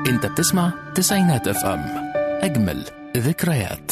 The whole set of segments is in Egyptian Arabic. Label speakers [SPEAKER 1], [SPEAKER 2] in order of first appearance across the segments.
[SPEAKER 1] انت بتسمع تسعينات اف ام اجمل ذكريات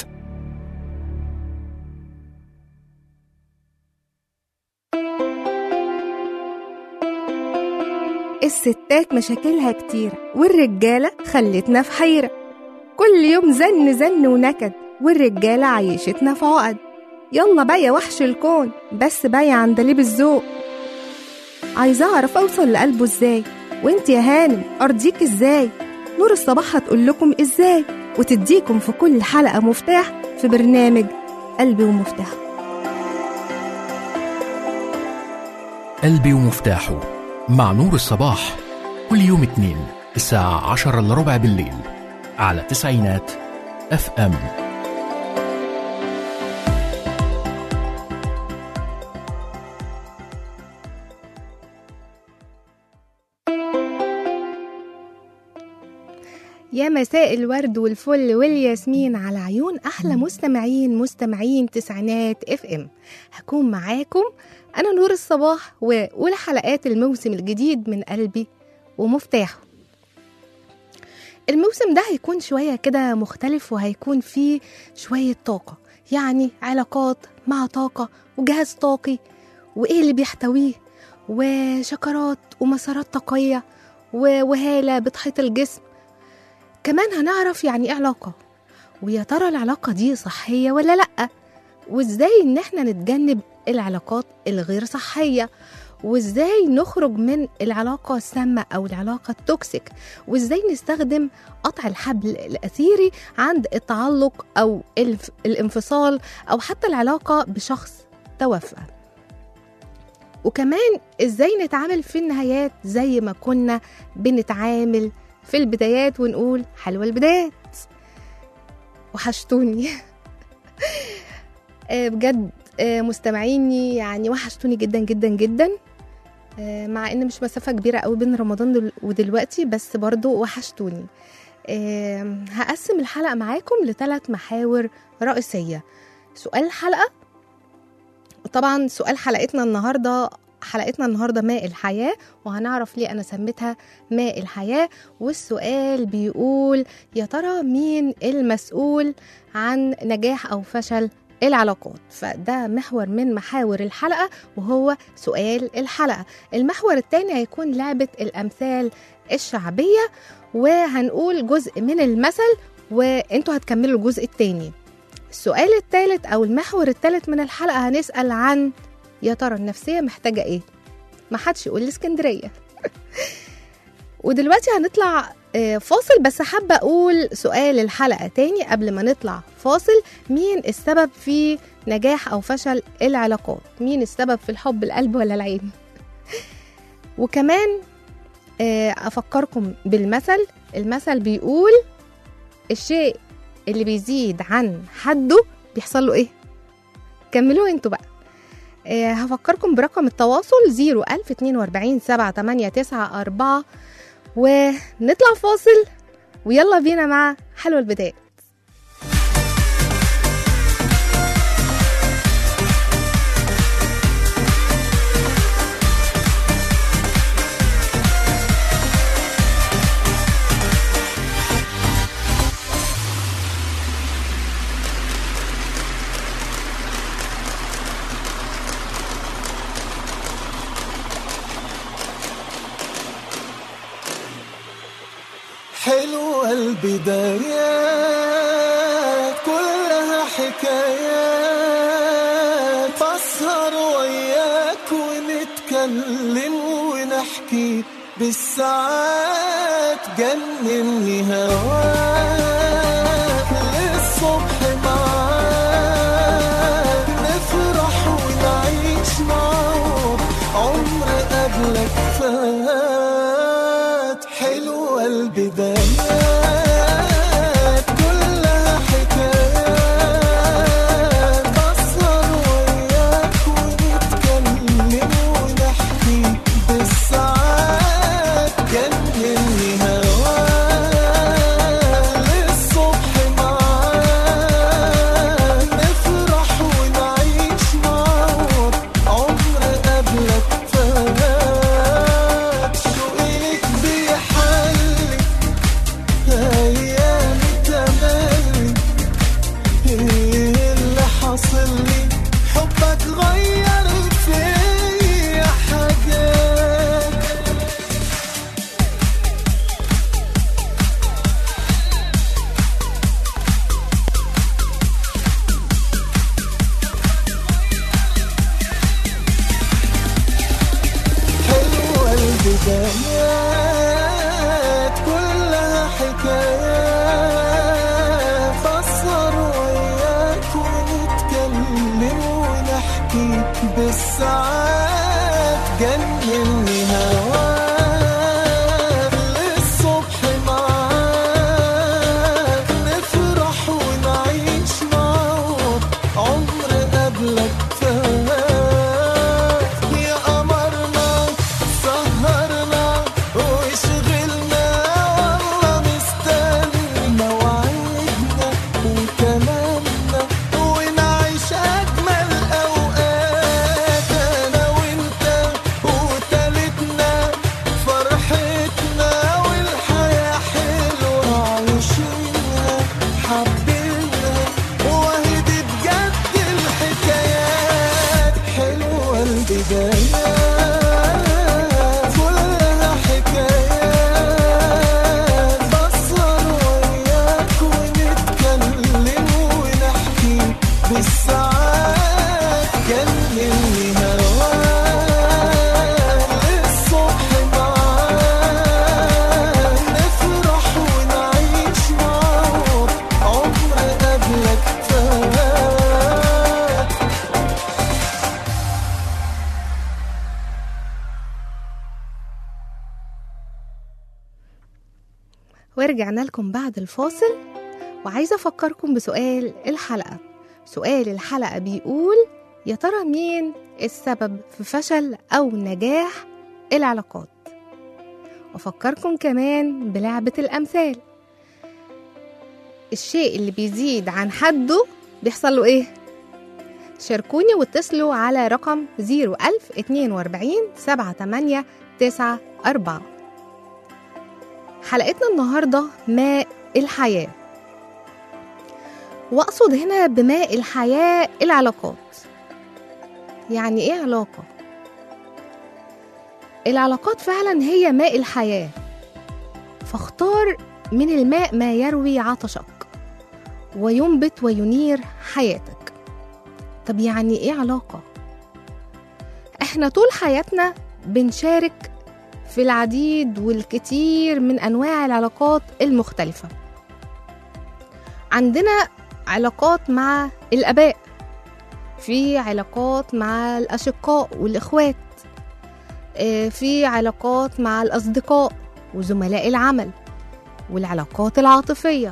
[SPEAKER 2] الستات مشاكلها كتيرة والرجالة خلتنا في حيرة كل يوم زن زن ونكد والرجالة عيشتنا في عقد يلا بقى يا وحش الكون بس بقى يا عندليب الذوق عايزة أعرف أوصل لقلبه إزاي وإنت يا هانم أرضيك إزاي نور الصباح هتقول لكم إزاي وتديكم في كل حلقة مفتاح في برنامج قلبي ومفتاحه
[SPEAKER 1] قلبي ومفتاحه مع نور الصباح كل يوم اتنين الساعة عشرة إلا ربع بالليل على تسعينات اف ام
[SPEAKER 2] يا مساء الورد والفل والياسمين على عيون احلى مستمعين مستمعين تسعينات اف ام هكون معاكم انا نور الصباح واولى حلقات الموسم الجديد من قلبي ومفتاحه الموسم ده هيكون شويه كده مختلف وهيكون فيه شويه طاقه يعني علاقات مع طاقه وجهاز طاقي وايه اللي بيحتويه وشكرات ومسارات طاقيه و- وهاله بتحيط الجسم كمان هنعرف يعني ايه علاقة ويا ترى العلاقة دي صحية ولا لأ وازاي ان احنا نتجنب العلاقات الغير صحية وازاي نخرج من العلاقة السامة او العلاقة التوكسيك وازاي نستخدم قطع الحبل الاثيري عند التعلق او الف- الانفصال او حتى العلاقة بشخص توفى وكمان ازاي نتعامل في النهايات زي ما كنا بنتعامل في البدايات ونقول حلوة البدايات وحشتوني آه، بجد آه، مستمعيني يعني وحشتوني جدا جدا جدا آه، مع ان مش مسافة كبيرة قوي بين رمضان دل- ودلوقتي بس برضو وحشتوني آه، هقسم الحلقة معاكم لثلاث محاور رئيسية سؤال الحلقة طبعا سؤال حلقتنا النهارده حلقتنا النهارده ماء الحياه وهنعرف ليه انا سميتها ماء الحياه والسؤال بيقول يا ترى مين المسؤول عن نجاح او فشل العلاقات فده محور من محاور الحلقه وهو سؤال الحلقه المحور الثاني هيكون لعبه الامثال الشعبيه وهنقول جزء من المثل وانتوا هتكملوا الجزء الثاني السؤال الثالث او المحور الثالث من الحلقه هنسال عن يا ترى النفسيه محتاجه ايه ما حدش يقول لي اسكندريه ودلوقتي هنطلع آه، فاصل بس حابه اقول سؤال الحلقه تاني قبل ما نطلع فاصل مين السبب في نجاح او فشل العلاقات مين السبب في الحب القلب ولا العين وكمان آه، افكركم بالمثل المثل بيقول الشيء اللي بيزيد عن حده بيحصل له ايه كملوه انتوا بقى آه هفكركم برقم التواصل 01042 78994 ونطلع فاصل ويلا بينا مع حلوة البداية
[SPEAKER 3] حلوة البدايات كلها حكايات أسهر وياك ونتكلم ونحكي بالساعات جنني هواك للصبح معاك نفرح ونعيش معاك عمر قبلك فات حلوة البدايات كلها حكايات أسهر وياك ونتكلم ونحكي بالساعات جنني هواك للصبح معاك البدايات كلها حكايات فسر وياك ونتكلم ونحكي بالساعات جنني هواك للصبح معاك نفرح ونعيش معاك عمر قبلك فات يا قمرنا سهرنا وشغلنا والله مستنى وعدنا وكلامنا ونعيش أجمل أوقات أنا وأنت وتالتنا فرحتنا والحياة حلوة عايشينها حابينها وهي دي بجد الحكايات حلوة البدايات كلها حكايات بسهر وياك ونتكلم ونحكي بالساعات جنني هواك للصبح معاك نفرح ونعيش معاك عمر قبلك فات
[SPEAKER 2] ورجعنا لكم بعد الفاصل وعايزة أفكركم بسؤال الحلقة سؤال الحلقة بيقول يا ترى مين السبب في فشل أو نجاح العلاقات وأفكركم كمان بلعبة الأمثال الشيء اللي بيزيد عن حده بيحصل له إيه؟ شاركوني واتصلوا على رقم 01042 7894 حلقتنا النهاردة ماء الحياة وأقصد هنا بماء الحياة العلاقات يعني إيه علاقة؟ العلاقات فعلا هي ماء الحياة فاختار من الماء ما يروي عطشك وينبت وينير حياتك طب يعني إيه علاقة؟ إحنا طول حياتنا بنشارك في العديد والكثير من انواع العلاقات المختلفه عندنا علاقات مع الاباء في علاقات مع الاشقاء والاخوات آه، في علاقات مع الاصدقاء وزملاء العمل والعلاقات العاطفيه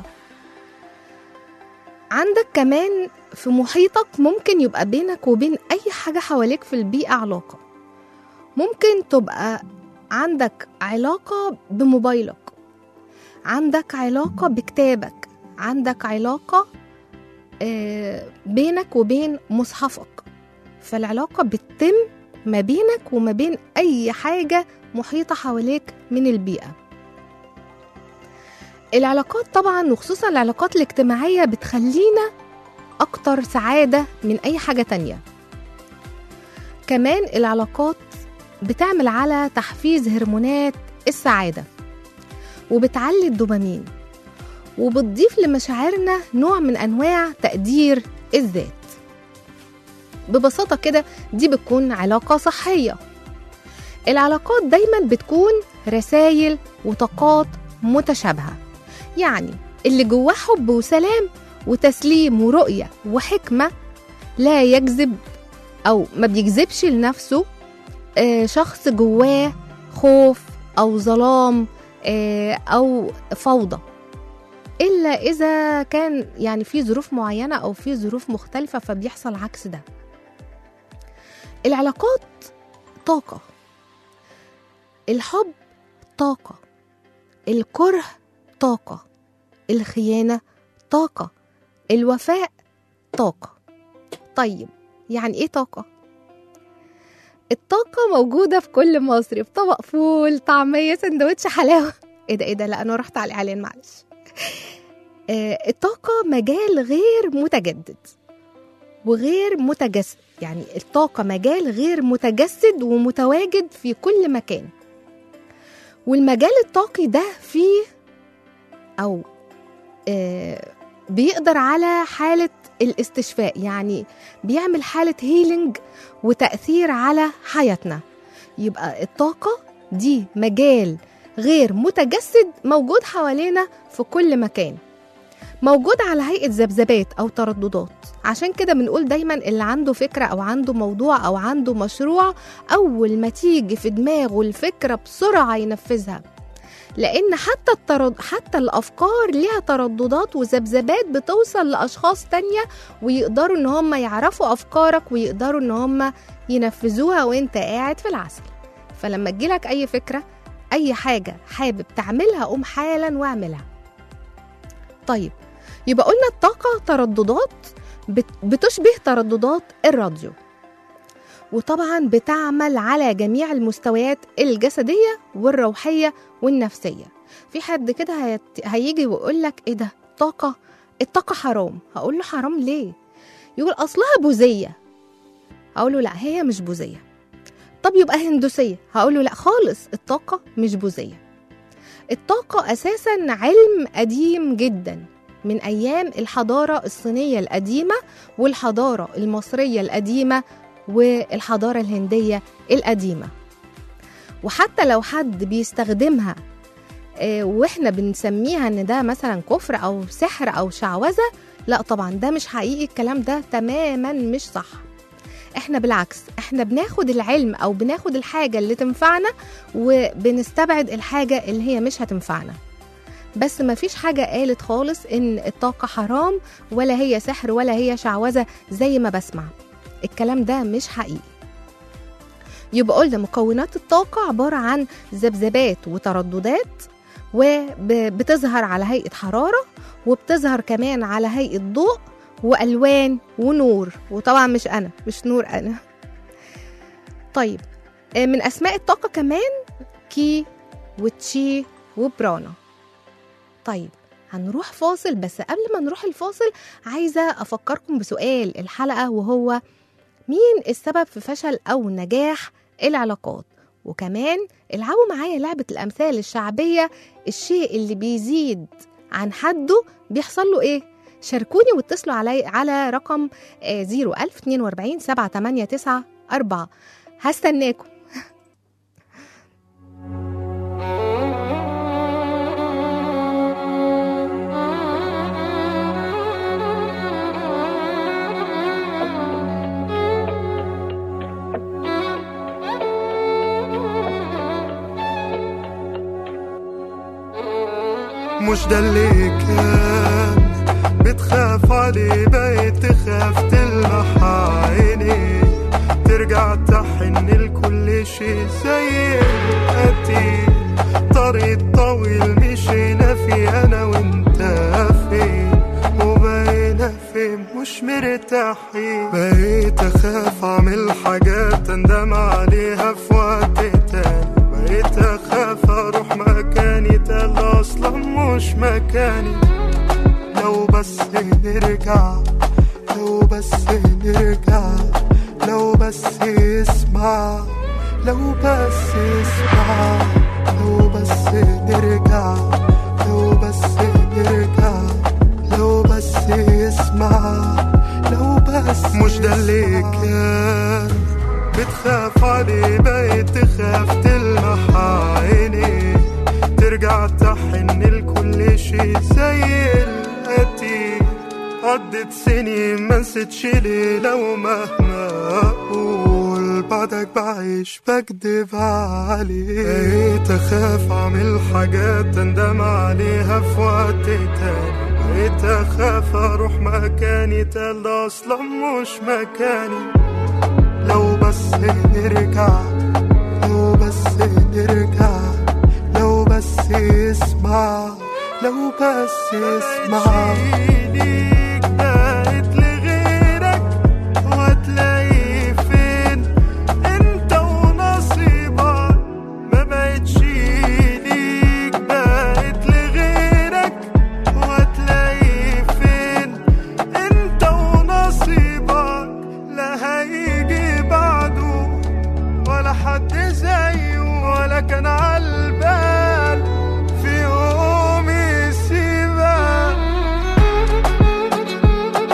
[SPEAKER 2] عندك كمان في محيطك ممكن يبقى بينك وبين اي حاجه حواليك في البيئه علاقه ممكن تبقى عندك علاقة بموبايلك عندك علاقة بكتابك عندك علاقة آه، بينك وبين مصحفك فالعلاقة بتتم ما بينك وما بين أي حاجة محيطة حواليك من البيئة العلاقات طبعا وخصوصا العلاقات الاجتماعية بتخلينا أكتر سعادة من أي حاجة تانية كمان العلاقات بتعمل على تحفيز هرمونات السعادة وبتعلي الدوبامين وبتضيف لمشاعرنا نوع من أنواع تقدير الذات ببساطة كده دي بتكون علاقة صحية العلاقات دايما بتكون رسائل وطاقات متشابهة يعني اللي جواه حب وسلام وتسليم ورؤية وحكمة لا يجذب أو ما بيجذبش لنفسه آه، شخص جواه خوف أو ظلام آه، أو فوضى إلا إذا كان يعني في ظروف معينة أو في ظروف مختلفة فبيحصل عكس ده العلاقات طاقة الحب طاقة الكره طاقة الخيانة طاقة الوفاء طاقة طيب يعني إيه طاقة؟ الطاقة موجودة في كل مصري في طبق فول طعمية سندوتش حلاوة ايه ده ايه ده لا انا رحت على الاعلان معلش آه الطاقة مجال غير متجدد وغير متجسد يعني الطاقة مجال غير متجسد ومتواجد في كل مكان والمجال الطاقي ده فيه أو آه بيقدر على حالة الاستشفاء يعني بيعمل حالة هيلينج وتأثير على حياتنا يبقى الطاقة دي مجال غير متجسد موجود حوالينا في كل مكان موجود على هيئة ذبذبات أو ترددات عشان كده بنقول دايما اللي عنده فكرة أو عنده موضوع أو عنده مشروع أول ما تيجي في دماغه الفكرة بسرعة ينفذها لأن حتى الترد... حتى الأفكار ليها ترددات وذبذبات بتوصل لأشخاص تانية ويقدروا إن هم يعرفوا أفكارك ويقدروا إن هم ينفذوها وإنت قاعد في العسل فلما تجيلك أي فكرة أي حاجة حابب تعملها قوم حالا واعملها طيب يبقى قلنا الطاقة ترددات بت- بتشبه ترددات الراديو وطبعا بتعمل على جميع المستويات الجسدية والروحية والنفسية في حد كده هيت- هيجي ويقول لك ايه ده طاقة الطاقة حرام هقول له حرام ليه يقول اصلها بوذية هقول له لا هي مش بوذية طب يبقى هندوسية هقول له لا خالص الطاقة مش بوذية الطاقة أساسا علم قديم جدا من أيام الحضارة الصينية القديمة والحضارة المصرية القديمة والحضارة الهندية القديمة وحتى لو حد بيستخدمها آه، واحنا بنسميها ان ده مثلا كفر او سحر او شعوذة لا طبعا ده مش حقيقي الكلام ده تماما مش صح احنا بالعكس احنا بناخد العلم او بناخد الحاجة اللي تنفعنا وبنستبعد الحاجة اللي هي مش هتنفعنا بس ما فيش حاجة قالت خالص ان الطاقة حرام ولا هي سحر ولا هي شعوذة زي ما بسمع الكلام ده مش حقيقي يبقى قلنا مكونات الطاقة عبارة عن ذبذبات وترددات وبتظهر على هيئة حرارة وبتظهر كمان على هيئة ضوء وألوان ونور وطبعا مش أنا مش نور أنا طيب آه، من أسماء الطاقة كمان كي وتشي وبرانا طيب هنروح فاصل بس قبل ما نروح الفاصل عايزة أفكركم بسؤال الحلقة وهو مين السبب في فشل أو نجاح العلاقات وكمان العبوا معايا لعبة الأمثال الشعبية الشيء اللي بيزيد عن حده بيحصل له إيه؟ شاركوني واتصلوا علي على رقم آه، 01042 789 4 هستناكم
[SPEAKER 3] مش ده اللي كان بتخاف عليه بقيت تخاف تلمح عيني ترجع تحن لكل شي زي القتيل طريق طويل مشينا فيه انا وانت فين وبقينا فين مش مرتاحين بقيت اخاف اعمل حاجات اندم عليها في وقت تاني بقيت اخاف اروح مكاني ده اللي اصلا مش مكاني لو بس نرجع لو بس نرجع لو بس اسمع لو بس اسمع لو بس نرجع لو بس نرجع لو بس اسمع لو بس مش ده اللي كان بتخاف عليه بقيت تخاف تلمح عيني ترجع تحن لكل شي زي القتيل عدت سنين ما نسيتش ليلة ومهما أقول بعدك بعيش بكدب عليك بقيت أخاف أعمل حاجات أندم عليها في وقت تاني بقيت أخاف أروح مكاني ده اللي أصلا مش مكاني لو بس نرجع لو بس نرجع لو بس اسمع لو بس اسمع ليك بقيت لغيرك وهتلاقيه فين انت ونصيبك ما بقتش ليك بقيت لغيرك وهتلاقيه فين انت ونصيبك لا هيجي بعده ولا حد زيه ولا كان عالبال في يوم يسيبك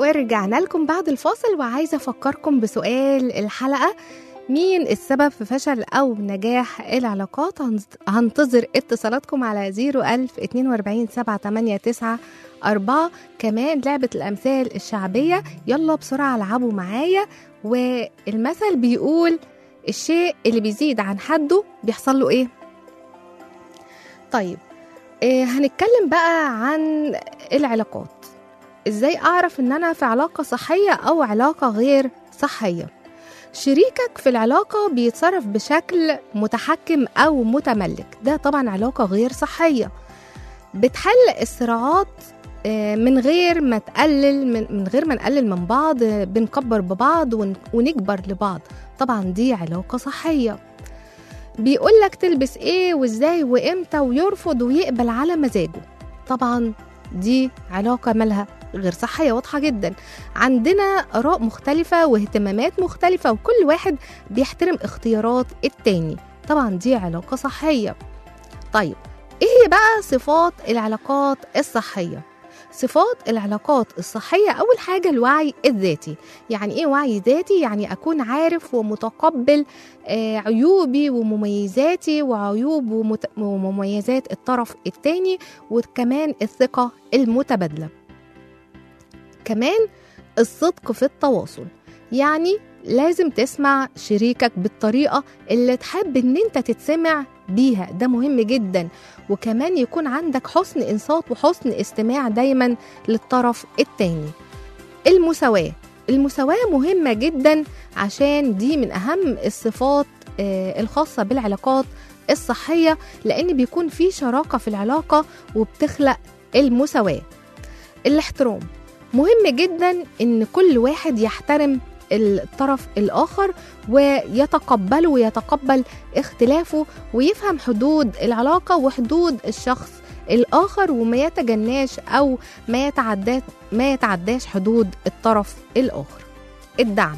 [SPEAKER 2] ورجعنا لكم بعد الفاصل وعايزة أفكركم بسؤال الحلقة مين السبب في فشل أو نجاح العلاقات هنز- هنتظر اتصالاتكم على 01000 42 789 4 كمان لعبة الأمثال الشعبية يلا بسرعة العبوا معايا والمثل بيقول الشيء اللي بيزيد عن حده بيحصل له إيه؟ طيب إيه هنتكلم بقى عن العلاقات ازاي اعرف ان انا في علاقه صحيه او علاقه غير صحيه شريكك في العلاقه بيتصرف بشكل متحكم او متملك ده طبعا علاقه غير صحيه بتحل الصراعات آه، من غير ما تقلل من, من غير ما نقلل من بعض آه، بنكبر ببعض ون- ونكبر لبعض طبعا دي علاقه صحيه بيقول لك تلبس ايه وازاي وامتى ويرفض ويقبل على مزاجه طبعا دي علاقه مالها غير صحيه واضحه جدا عندنا اراء مختلفه واهتمامات مختلفه وكل واحد بيحترم اختيارات التاني طبعا دي علاقه صحيه طيب ايه هي بقى صفات العلاقات الصحيه صفات العلاقات الصحية أول حاجة الوعي الذاتي يعني إيه وعي ذاتي؟ يعني أكون عارف ومتقبل آه، عيوبي ومميزاتي وعيوب ومت- ومميزات الطرف التاني وكمان الثقة المتبادلة كمان الصدق في التواصل يعني لازم تسمع شريكك بالطريقة اللي تحب ان انت تتسمع بيها ده مهم جدا وكمان يكون عندك حسن انصات وحسن استماع دايما للطرف التاني المساواة المساواة مهمة جدا عشان دي من أهم الصفات آه، الخاصة بالعلاقات الصحية لأن بيكون في شراكة في العلاقة وبتخلق المساواة الاحترام مهم جدا ان كل واحد يحترم الطرف الاخر ويتقبله ويتقبل اختلافه ويفهم حدود العلاقه وحدود الشخص الاخر وما يتجناش او ما يتعداش ما يتعداش حدود الطرف الاخر الدعم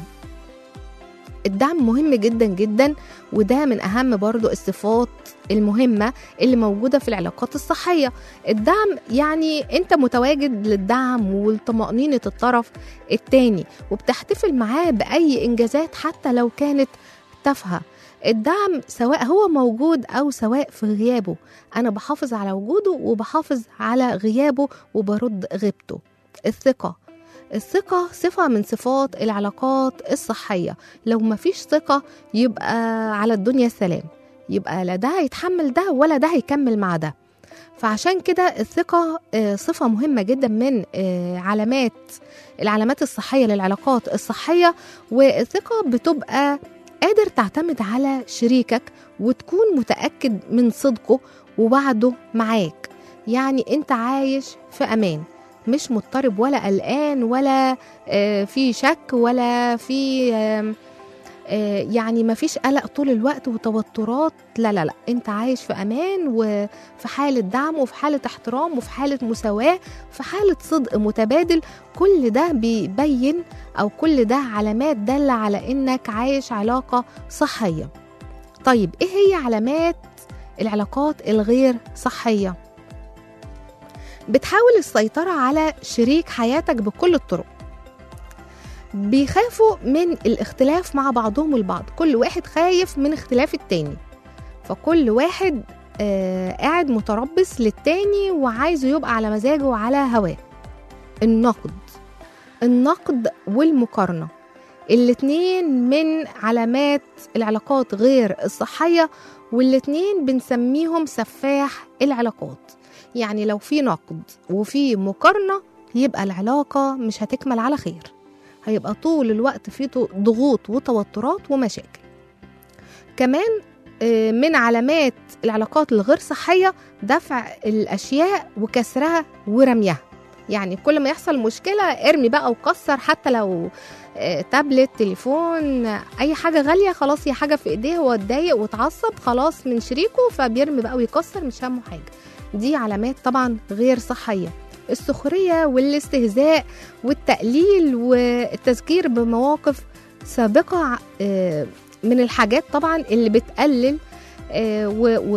[SPEAKER 2] الدعم مهم جدا جدا وده من اهم برضو الصفات المهمه اللي موجوده في العلاقات الصحيه الدعم يعني انت متواجد للدعم ولطمأنينة الطرف التاني وبتحتفل معاه بأي إنجازات حتى لو كانت تافهة الدعم سواء هو موجود أو سواء في غيابه أنا بحافظ على وجوده وبحافظ على غيابه وبرد غيبته الثقة الثقة صفة من صفات العلاقات الصحية لو مفيش ثقة يبقى على الدنيا سلام يبقى لا ده هيتحمل ده ولا ده هيكمل مع ده فعشان كده الثقة آه، صفة مهمة جدا من آه، علامات العلامات الصحية للعلاقات الصحية والثقة بتبقى قادر تعتمد على شريكك وتكون متأكد من صدقه ووعده معاك يعني انت عايش في أمان مش مضطرب ولا قلقان ولا آه، في شك ولا في آم، آه، يعني ما فيش قلق طول الوقت وتوترات لا لا لا انت عايش في امان وفي حاله دعم وفي حاله احترام وفي حاله مساواه في حاله صدق متبادل كل ده بيبين او كل ده علامات داله على انك عايش علاقه صحيه طيب ايه هي علامات العلاقات الغير صحيه بتحاول السيطره على شريك حياتك بكل الطرق بيخافوا من الاختلاف مع بعضهم البعض كل واحد خايف من اختلاف التاني فكل واحد آه قاعد متربص للتاني وعايزه يبقى على مزاجه وعلى هواه النقد النقد والمقارنة الاتنين من علامات العلاقات غير الصحية والاتنين بنسميهم سفاح العلاقات يعني لو في نقد وفي مقارنة يبقى العلاقة مش هتكمل على خير هيبقى طول الوقت في تو- ضغوط وتوترات ومشاكل كمان آه، من علامات العلاقات الغير صحية دفع الأشياء وكسرها ورميها يعني كل ما يحصل مشكلة ارمي بقى وكسر حتى لو آه، تابلت تليفون آه، أي حاجة غالية خلاص هي حاجة في إيديه هو اتضايق واتعصب خلاص من شريكه فبيرمي بقى ويكسر مش همه حاجة دي علامات طبعا غير صحية السخرية والاستهزاء والتقليل والتذكير بمواقف سابقة آه، من الحاجات طبعا اللي بتقلل آه، و- و-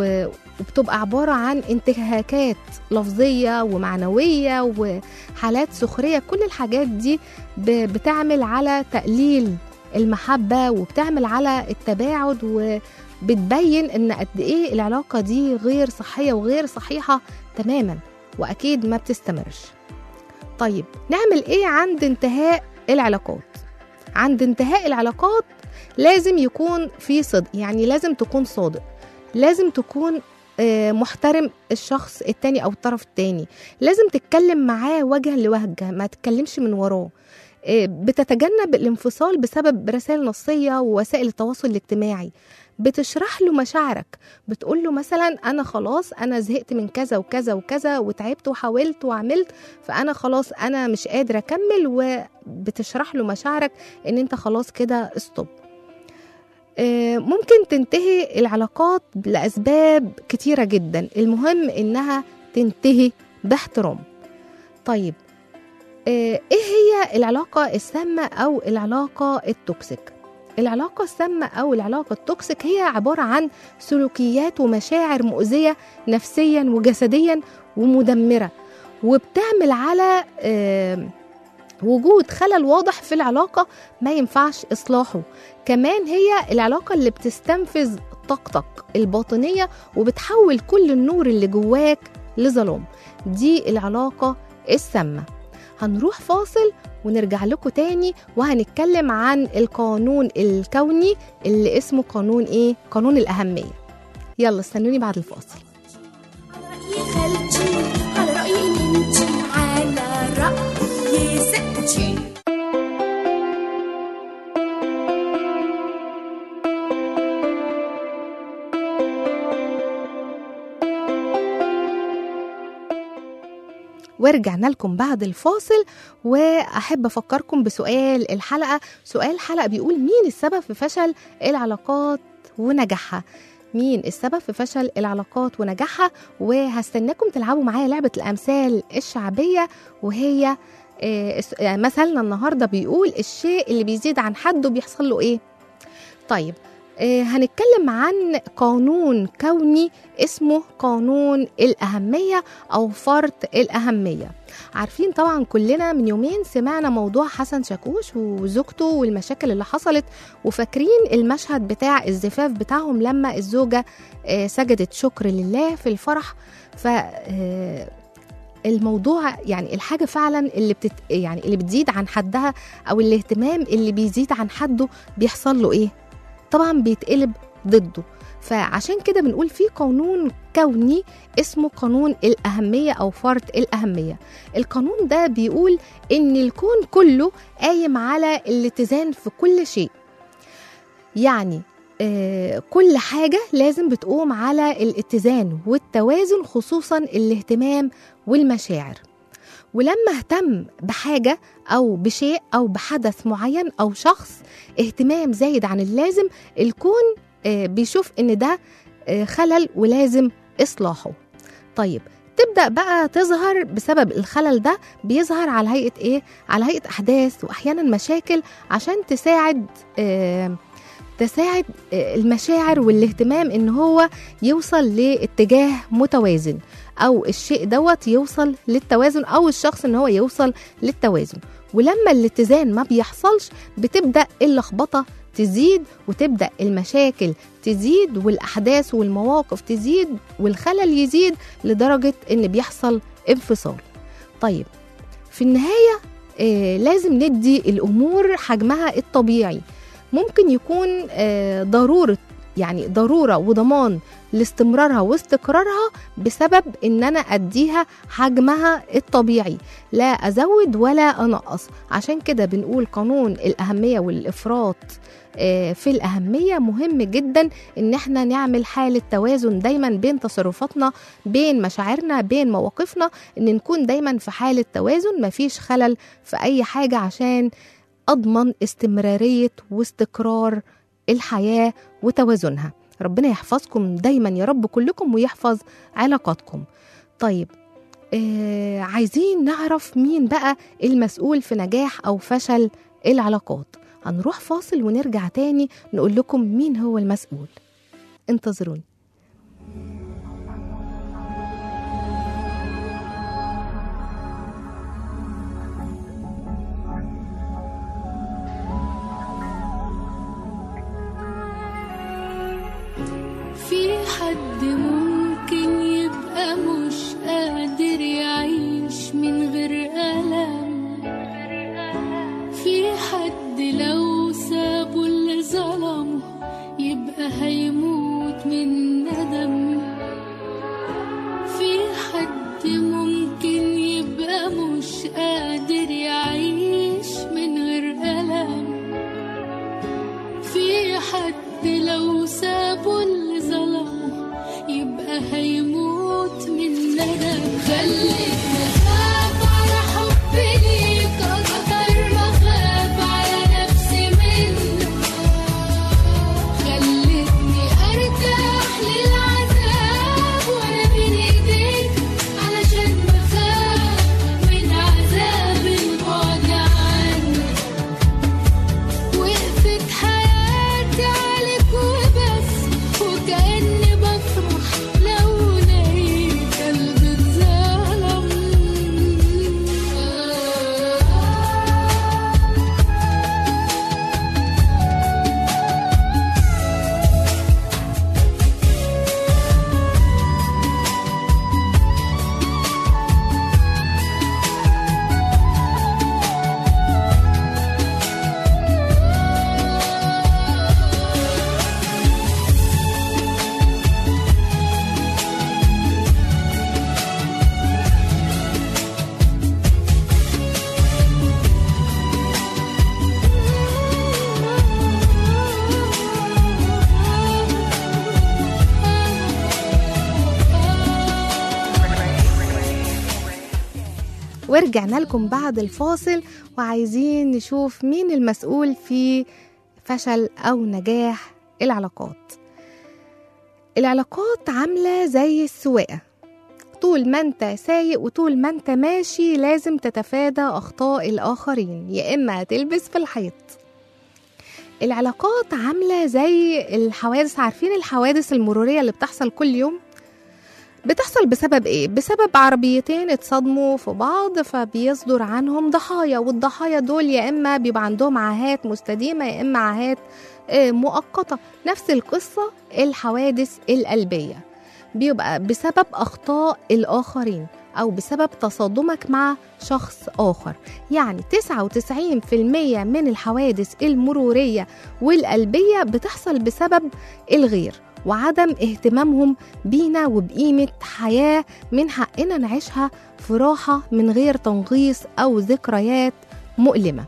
[SPEAKER 2] وبتبقى عبارة عن انتهاكات لفظية ومعنوية وحالات سخرية كل الحاجات دي ب- بتعمل على تقليل المحبة وبتعمل على التباعد وبتبين ان قد ايه العلاقة دي غير صحية وغير صحيحة تماما واكيد ما بتستمرش طيب نعمل ايه عند انتهاء العلاقات عند انتهاء العلاقات لازم يكون في صدق يعني لازم تكون صادق لازم تكون آه، محترم الشخص التاني او الطرف التاني لازم تتكلم معاه وجها لوجه ما تتكلمش من وراه آه، بتتجنب الانفصال بسبب رسائل نصية ووسائل التواصل الاجتماعي بتشرح له مشاعرك بتقول له مثلا انا خلاص انا زهقت من كذا وكذا وكذا وتعبت وحاولت وعملت فانا خلاص انا مش قادره اكمل وبتشرح له مشاعرك ان انت خلاص كده استوب آه، ممكن تنتهي العلاقات لأسباب كتيرة جدا المهم إنها تنتهي باحترام طيب آه، إيه هي العلاقة السامة أو العلاقة التوكسيك العلاقة السامة أو العلاقة التوكسيك هي عبارة عن سلوكيات ومشاعر مؤذية نفسيا وجسديا ومدمرة وبتعمل على آه، وجود خلل واضح في العلاقة ما ينفعش إصلاحه كمان هي العلاقة اللي بتستنفذ طاقتك الباطنية وبتحول كل النور اللي جواك لظلام دي العلاقة السامة هنروح فاصل ونرجع لكم تاني وهنتكلم عن القانون الكوني اللي اسمه قانون ايه؟ قانون الأهمية يلا استنوني بعد الفاصل
[SPEAKER 4] على رأي خالتي على رأي ننتي على رأي ستي
[SPEAKER 2] ورجعنا لكم بعد الفاصل واحب افكركم بسؤال الحلقه سؤال الحلقه بيقول مين السبب في فشل العلاقات ونجاحها مين السبب في فشل العلاقات ونجاحها وهستناكم تلعبوا معايا لعبه الامثال الشعبيه وهي آه، الس- آه، مثلنا النهارده بيقول الشيء اللي بيزيد عن حده بيحصل له ايه طيب آه، هنتكلم عن قانون كوني اسمه قانون الأهمية أو فرط الأهمية عارفين طبعا كلنا من يومين سمعنا موضوع حسن شاكوش وزوجته والمشاكل اللي حصلت وفاكرين المشهد بتاع الزفاف بتاعهم لما الزوجة آه، سجدت شكر لله في الفرح ف آه، الموضوع يعني الحاجة فعلا اللي بتت يعني اللي بتزيد عن حدها أو الاهتمام اللي بيزيد عن حده بيحصل له إيه؟ طبعا بيتقلب ضده فعشان كده بنقول في قانون كوني اسمه قانون الأهمية أو فرط الأهمية القانون ده بيقول إن الكون كله قايم على الاتزان في كل شيء يعني آه، كل حاجة لازم بتقوم على الاتزان والتوازن خصوصا الاهتمام والمشاعر ولما اهتم بحاجة أو بشيء أو بحدث معين أو شخص اهتمام زايد عن اللازم الكون آه، بيشوف إن ده آه، خلل ولازم إصلاحه طيب تبدأ بقى تظهر بسبب الخلل ده بيظهر على هيئة إيه؟ على هيئة أحداث وأحيانا مشاكل عشان تساعد آه تساعد آه، المشاعر والاهتمام إن هو يوصل لاتجاه متوازن أو الشيء دوت يوصل للتوازن أو الشخص إن هو يوصل للتوازن ولما الاتزان ما بيحصلش بتبدأ اللخبطة تزيد وتبدأ المشاكل تزيد والأحداث والمواقف تزيد والخلل يزيد لدرجة إن بيحصل انفصال طيب في النهاية آه لازم ندي الأمور حجمها الطبيعي ممكن يكون آه ضرورة يعني ضرورة وضمان لاستمرارها واستقرارها بسبب ان انا اديها حجمها الطبيعي لا ازود ولا انقص عشان كده بنقول قانون الاهميه والافراط آه، في الاهميه مهم جدا ان احنا نعمل حاله توازن دايما بين تصرفاتنا بين مشاعرنا بين مواقفنا ان نكون دايما في حاله توازن مفيش خلل في اي حاجه عشان اضمن استمراريه واستقرار الحياه وتوازنها ربنا يحفظكم دايما يا رب كلكم ويحفظ علاقاتكم طيب آه عايزين نعرف مين بقى المسؤول في نجاح أو فشل العلاقات هنروح فاصل ونرجع تاني نقول لكم مين هو المسؤول انتظروني
[SPEAKER 5] حد ممكن يبقى مش قادر يعيش من غير ألم في حد لو سابه اللي ظلمه يبقى هيموت من ندم في حد ممكن يبقى مش قادر يعيش من غير ألم في حد لو سابه اللي ظلمه يبقى هيموت من ندم خليتني أخاف على حبي ليك أكتر ما أخاف على نفسي منك خلتني ارتاح للعذاب وانا بين ايديك علشان بخاف من عذاب البعد عنك وقفت حياتي عليك وبس وكأني بفرح لو لقيت قلبي اتظلم
[SPEAKER 2] ورجعنا لكم بعد الفاصل وعايزين نشوف مين المسؤول في فشل أو نجاح العلاقات العلاقات عاملة زي السواقة طول ما انت سايق وطول ما انت ماشي لازم تتفادى أخطاء الآخرين يا إما هتلبس في الحيط العلاقات عاملة زي الحوادث عارفين الحوادث المرورية اللي بتحصل كل يوم بتحصل بسبب ايه؟ بسبب عربيتين اتصادموا في بعض فبيصدر عنهم ضحايا والضحايا دول يا اما بيبقى عندهم عاهات مستديمة يا اما عاهات آه، مؤقتة نفس القصة الحوادث القلبية بيبقى بسبب أخطاء الآخرين أو بسبب تصادمك مع شخص آخر يعني 99% من الحوادث المرورية والقلبية بتحصل بسبب الغير وعدم اهتمامهم بينا وبقيمة حياة من حقنا نعيشها في راحة من غير تنغيص أو ذكريات مؤلمة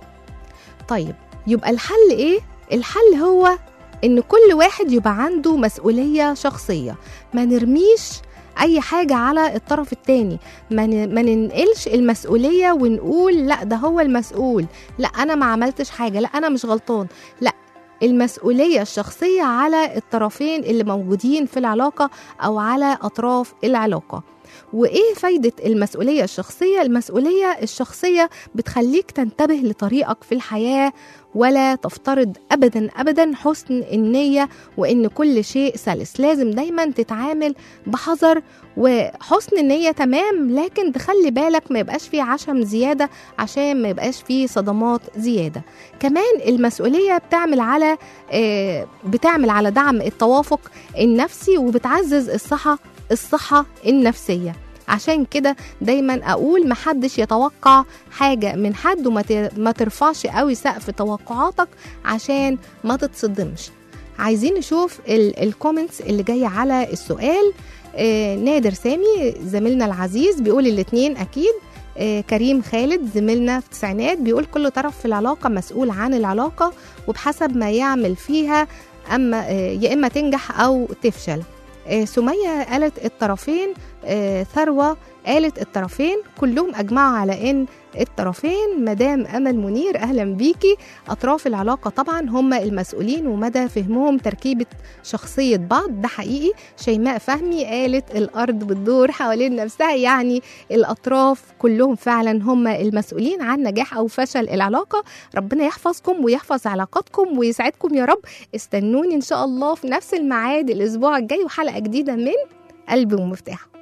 [SPEAKER 2] طيب يبقى الحل إيه؟ الحل هو إن كل واحد يبقى عنده مسؤولية شخصية ما نرميش أي حاجة على الطرف التاني ما ن- ما ننقلش المسؤولية ونقول لا ده هو المسؤول لا أنا ما عملتش حاجة لا أنا مش غلطان لا المسؤولية الشخصية على الطرفين اللي موجودين في العلاقة أو على أطراف العلاقة وإيه فايدة المسؤولية الشخصية؟ المسؤولية الشخصية بتخليك تنتبه لطريقك في الحياة ولا تفترض أبدا أبدا حسن النية وإن كل شيء سلس لازم دايما تتعامل بحذر وحسن النية تمام لكن تخلي بالك ما يبقاش فيه عشم زيادة عشان ما يبقاش فيه صدمات زيادة كمان المسؤولية بتعمل على آه، بتعمل على دعم التوافق النفسي وبتعزز الصحة الصحة النفسية عشان كده دايما اقول محدش يتوقع حاجة من حد وما ت- ما ترفعش قوي سقف توقعاتك عشان ما تتصدمش عايزين نشوف ال- الكومنتس اللي جاية على السؤال آه نادر سامي زميلنا العزيز بيقول الاتنين اكيد آه كريم خالد زميلنا في التسعينات بيقول كل طرف في العلاقة مسؤول عن العلاقة وبحسب ما يعمل فيها أما آه يا إما تنجح أو تفشل آه، سمية قالت الطرفين آه، ثروة قالت الطرفين كلهم أجمعوا على إن الطرفين مدام أمل منير أهلا بيكي أطراف العلاقة طبعا هم المسؤولين ومدى فهمهم تركيبة شخصية بعض ده حقيقي شيماء فهمي قالت الأرض بتدور حوالين نفسها يعني الأطراف كلهم فعلا هم المسؤولين عن نجاح أو فشل العلاقة ربنا يحفظكم ويحفظ علاقاتكم ويسعدكم يا رب استنوني إن شاء الله في نفس الميعاد الأسبوع الجاي وحلقة جديدة من قلبي ومفتاحه